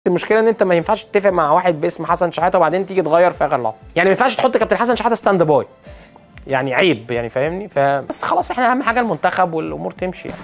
المشكله ان انت ما ينفعش تتفق مع واحد باسم حسن شحاته وبعدين تيجي تغير في اخر لحظه يعني ما ينفعش تحط كابتن حسن شحاته ستاند باي يعني عيب يعني فاهمني فبس خلاص احنا اهم حاجه المنتخب والامور تمشي يعني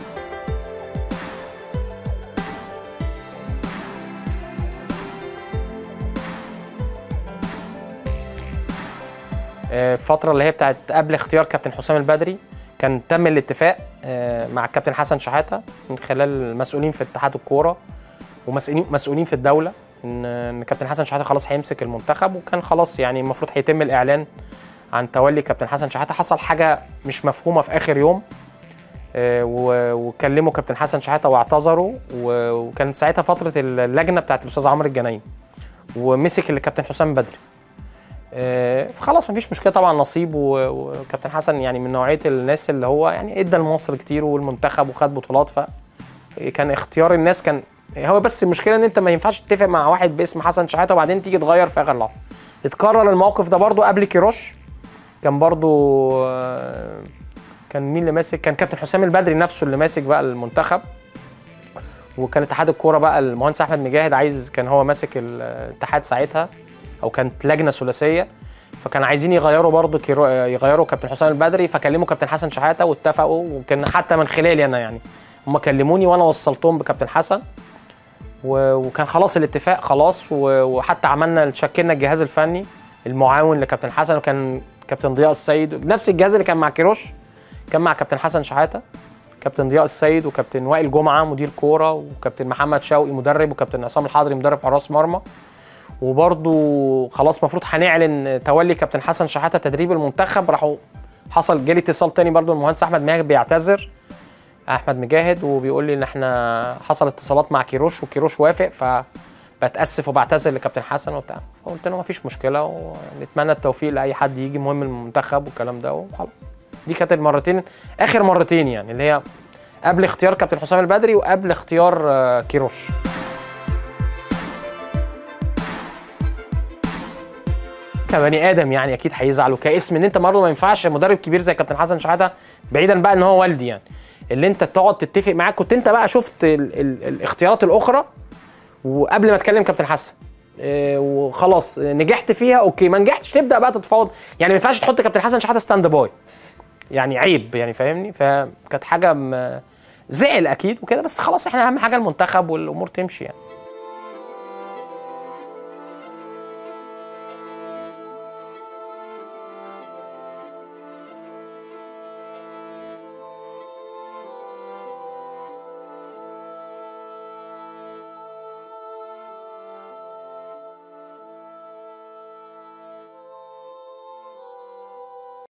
آه، الفتره اللي هي بتاعت قبل اختيار كابتن حسام البدري كان تم الاتفاق آه، مع الكابتن حسن شحاته من خلال المسؤولين في اتحاد الكوره ومسؤولين مسؤولين في الدوله ان ان كابتن حسن شحاته خلاص هيمسك المنتخب وكان خلاص يعني المفروض هيتم الاعلان عن تولي كابتن حسن شحاته حصل حاجه مش مفهومه في اخر يوم آه، و- وكلموا كابتن حسن شحاته واعتذروا و- وكانت ساعتها فتره اللجنه بتاعت الاستاذ عمرو الجنايني ومسك الكابتن حسام بدري آه، فخلاص مفيش مشكله طبعا نصيب و- وكابتن حسن يعني من نوعيه الناس اللي هو يعني ادى لمصر كتير والمنتخب وخد بطولات فكان اختيار الناس كان هو بس المشكله ان انت ما ينفعش تتفق مع واحد باسم حسن شحاته وبعدين تيجي تغير في اخر لحظه اتكرر الموقف ده برضو قبل كيروش كان برضو آه، كان مين اللي ماسك كان كابتن حسام البدري نفسه اللي ماسك بقى المنتخب وكان اتحاد الكوره بقى المهندس احمد مجاهد عايز كان هو ماسك الاتحاد ساعتها او كانت لجنه ثلاثيه فكان عايزين يغيروا برضو كيرو يغيروا كابتن حسام البدري فكلموا كابتن حسن شحاته واتفقوا وكان حتى من خلالي انا يعني هم كلموني وانا وصلتهم بكابتن حسن و- وكان خلاص الاتفاق خلاص و- وحتى عملنا شكلنا الجهاز الفني المعاون لكابتن حسن وكان كابتن ضياء السيد نفس الجهاز اللي كان مع كيروش كان مع كابتن حسن شحاته كابتن ضياء السيد وكابتن وائل جمعه مدير كوره وكابتن محمد شوقي مدرب وكابتن عصام الحضري مدرب حراس مرمى وبرضو خلاص المفروض هنعلن تولي كابتن حسن شحاته تدريب المنتخب راحوا حصل جالي اتصال تاني برضو المهندس احمد ماهر بيعتذر احمد مجاهد وبيقول لي ان احنا حصل اتصالات مع كيروش وكيروش وافق فبتاسف وبعتذر لكابتن حسن وبتاع فقلت له مفيش مشكله ونتمنى التوفيق لاي حد يجي مهم المنتخب والكلام ده وخلاص دي كانت المرتين اخر مرتين يعني اللي هي قبل اختيار كابتن حسام البدري وقبل اختيار آه، كيروش كبني ادم يعني اكيد هيزعل وكاسم ان انت برضه ما ينفعش مدرب كبير زي كابتن حسن شحاته بعيدا بقى ان هو والدي يعني اللي انت تقعد تتفق معاه كنت انت بقى شفت ال ال الاختيارات الاخرى وقبل ما تكلم كابتن حسن إيه وخلاص نجحت فيها اوكي ما نجحتش تبدا بقى تتفاوض يعني ما ينفعش تحط كابتن حسن شحاته ستاند باي يعني عيب يعني فاهمني فكانت حاجه م- زعل اكيد وكده بس خلاص احنا اهم حاجه المنتخب والامور تمشي يعني